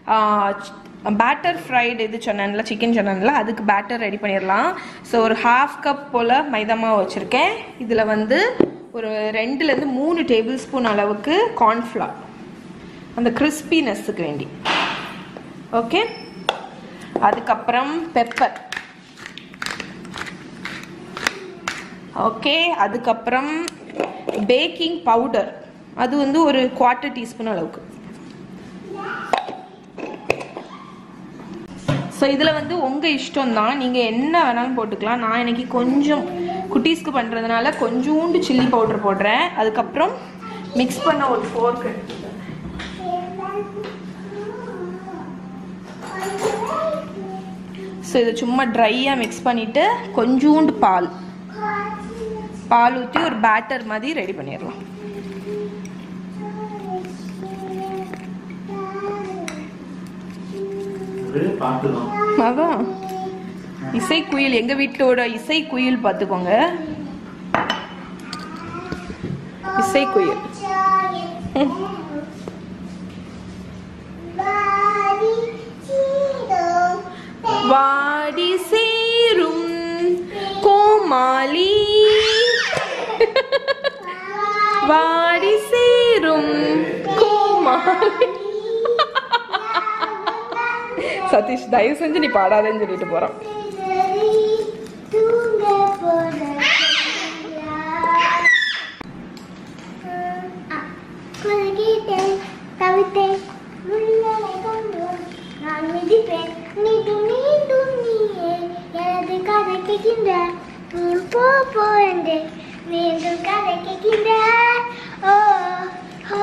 batter fried இது சொன்னேன்ல chicken சொன்னேன்ல அதுக்கு பேட்டர் ரெடி பண்ணிடலாம் ஸோ ஒரு ஹாஃப் கப் போல் மைதா மாவு வச்சுருக்கேன் இதில் வந்து ஒரு ரெண்டுலேருந்து மூணு டேபிள் ஸ்பூன் அளவுக்கு கார்ன்ஃப்ளவர் அந்த கிறிஸ்பினஸ்ஸுக்கு வேண்டி ஓகே அதுக்கப்புறம் பெப்பர் ஓகே அதுக்கப்புறம் பேக்கிங் பவுடர் அது வந்து ஒரு குவார்ட்டர் டீஸ்பூன் அளவுக்கு ஸோ இதில் வந்து உங்கள் இஷ்டம் தான் நீங்கள் என்ன வேணாலும் போட்டுக்கலாம் நான் இன்னைக்கு கொஞ்சம் குட்டீஸ்க்கு பண்ணுறதுனால கொஞ்சோண்டு சில்லி பவுடர் போடுறேன் அதுக்கப்புறம் மிக்ஸ் பண்ண ஒரு ஃபோர்க் ஸோ இதை சும்மா ட்ரையாக மிக்ஸ் பண்ணிவிட்டு கொஞ்சோண்டு பால் பால் ஊற்றி ஒரு பேட்டர் மாதிரி ரெடி பண்ணிடலாம் ஒரே பாட்டு தான் அதான் இசை குயில் எங்க வீட்டோட இசை குயில் பார்த்துக்கோங்க இசை குயில் வாடி சேரும் கோமாளி வாடி சேரும் கோமாளி சதீஷ் தயவு செஞ்சு நீ பாடாதேன்னு சொல்லிட்டு போறான் கவிதை முள்ளலை கொண்டு நான் மிதிப்பேன் மீண்டும் மீண்டும் நீயே எனது கதை கேட்கின்ற நீ போ போ என்றே மீண்டும் கதை கேட்கின்ற ஓ ஹோ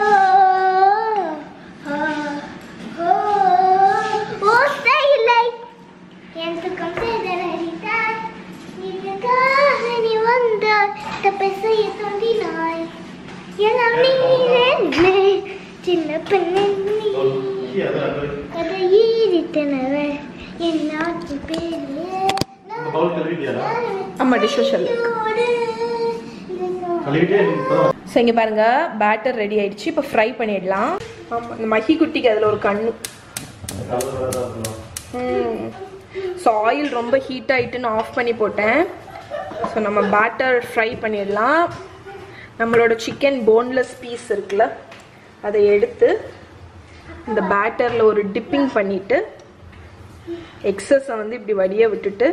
ஹோ ஹோ ஓசை இல்லை என் துக்கம் செய்தறிந்தாய் இதுக்காக நீ வந்தாய் தப்பை செய்ய தோன்றினாய் எல்லாம் நீ சின்ன பெண்ணே நீ கதை ஈரிட்டனவே என் நாட்டு பேரே அந்த பவுல் கழுவிட்டியாடா ஆமா டிஷ் வாஷர்ல கழுவிட்டே இப்பதான் ஸோ இங்கே பாருங்க பேட்டர் ரெடி ஆயிடுச்சு இப்போ ஃப்ரை பண்ணிடலாம் ஆமாம் இந்த மஹி குட்டிக்கு அதில் ஒரு கண்ணு கலர் வேற இருக்கும் ஸோ ஆயில் ரொம்ப ஹீட் ஆயிட்டுன்னு ஆஃப் பண்ணி போட்டேன் ஸோ நம்ம பேட்டர் ஃப்ரை பண்ணிடலாம் நம்மளோட சிக்கன் போன்லெஸ் பீஸ் இருக்குல்ல அதை எடுத்து இந்த பேட்டரில் ஒரு டிப்பிங் பண்ணிட்டு எக்ஸஸை வந்து இப்படி வடிய விட்டுட்டு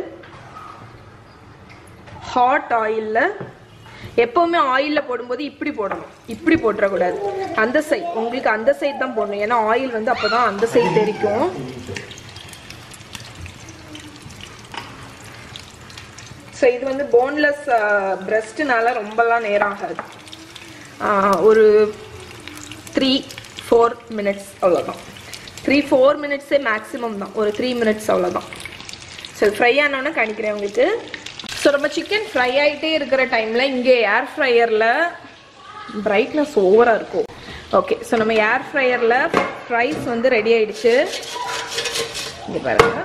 ஹாட் ஆயிலில் எப்போவுமே ஆயிலில் போடும்போது இப்படி போடணும் இப்படி போட்டுறக்கூடாது அந்த சைட் உங்களுக்கு அந்த சைடு தான் போடணும் ஏன்னா ஆயில் வந்து அப்போ தான் அந்த சைடு தெரிக்கும் ஸோ இது வந்து போன்லெஸ் பிரெஸ்ட்னால ரொம்பலாம் நேரம் ஆகாது ஆஹ் ஒரு த்ரீ ஃபோர் மினிட்ஸ் அவ்வளோதான் த்ரீ ஃபோர் மினிட்ஸே மேக்ஸிமம் தான் ஒரு த்ரீ மினிட்ஸ் அவ்வளோதான் ஸோ ஃப்ரை ஆனோன்னே காணிக்கிறேன் உங்களுக்கு ஸோ நம்ம சிக்கன் ஃப்ரை ஆகிட்டே இருக்கிற டைமில் இங்கே ஏர் ஃப்ரையரில் பிரைட்னஸ் ஓவராக இருக்கும் ஓகே ஸோ நம்ம ஏர் ஃப்ரையரில் ஃப்ரைஸ் வந்து ரெடி ஆயிடுச்சு இங்கே பாருங்க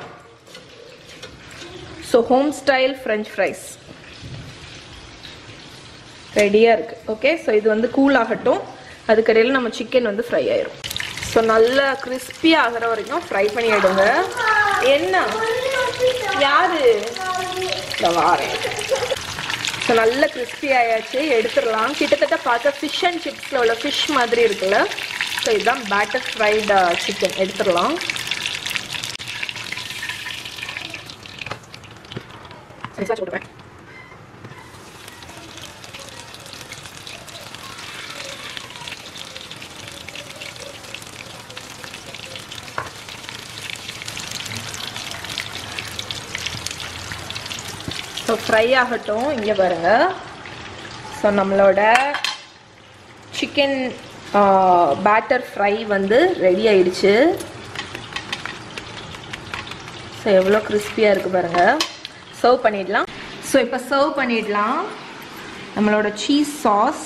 so home style French fries ரெடியாக இருக்குது ஓகே ஸோ இது வந்து கூல் ஆகட்டும் அதுக்கடையில் நம்ம சிக்கன் வந்து ஃப்ரை ஆயிரும் ஸோ நல்லா crispy ஆகிற வரைக்கும் ஃப்ரை பண்ணி எடுங்க என்ன யாரு இந்த வாரேன் ஸோ நல்ல crispy ஆயாச்சு எடுத்துடலாம் கிட்டத்தட்ட பார்த்தா ஃபிஷ் அண்ட் சிப்ஸில் உள்ள ஃபிஷ் மாதிரி இருக்குல்ல ஸோ இதுதான் பேட்டர் ஃப்ரைடு சிக்கன் எடுத்துடலாம் சரி சார் சொல்கிறேன் ஸோ ஃப்ரை ஆகட்டும் இங்கே பாருங்க ஸோ நம்மளோட சிக்கன் பேட்டர் ஃப்ரை வந்து ரெடி ஆயிடுச்சு ஸோ எவ்வளோ கிறிஸ்பியாக இருக்குது பாருங்க சர்வ் பண்ணிடலாம் ஸோ இப்போ சர்வ் பண்ணிடலாம் நம்மளோட சீஸ் சாஸ்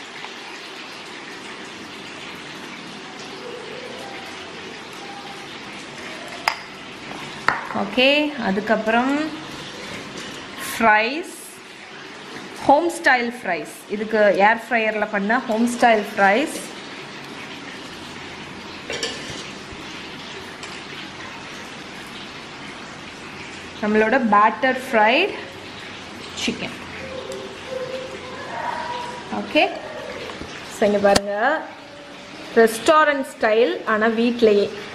ஓகே அதுக்கப்புறம் ஃப்ரைஸ் ஹோம் ஸ்டைல் ஃப்ரைஸ் இதுக்கு ஏர் ஃப்ரையரில் பண்ண ஹோம் ஸ்டைல் ஃப்ரைஸ் நம்மளோட batter fried chicken okay so இங்கே பாருங்கள் ரெஸ்டாரண்ட் ஸ்டைல் ஆனால் வீட்லேயே